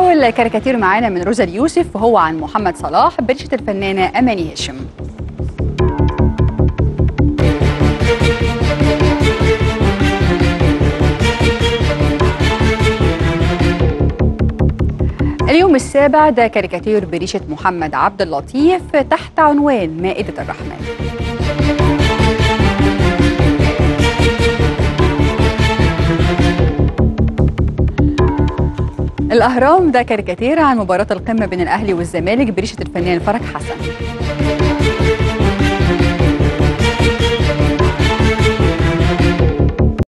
أول كاريكاتير معانا من روزا اليوسف وهو عن محمد صلاح بريشة الفنانة أماني هاشم اليوم السابع ده كاريكاتير بريشة محمد عبد اللطيف تحت عنوان مائدة الرحمن الأهرام ده كاريكاتير عن مباراة القمة بين الأهلي والزمالك بريشة الفنان فرج حسن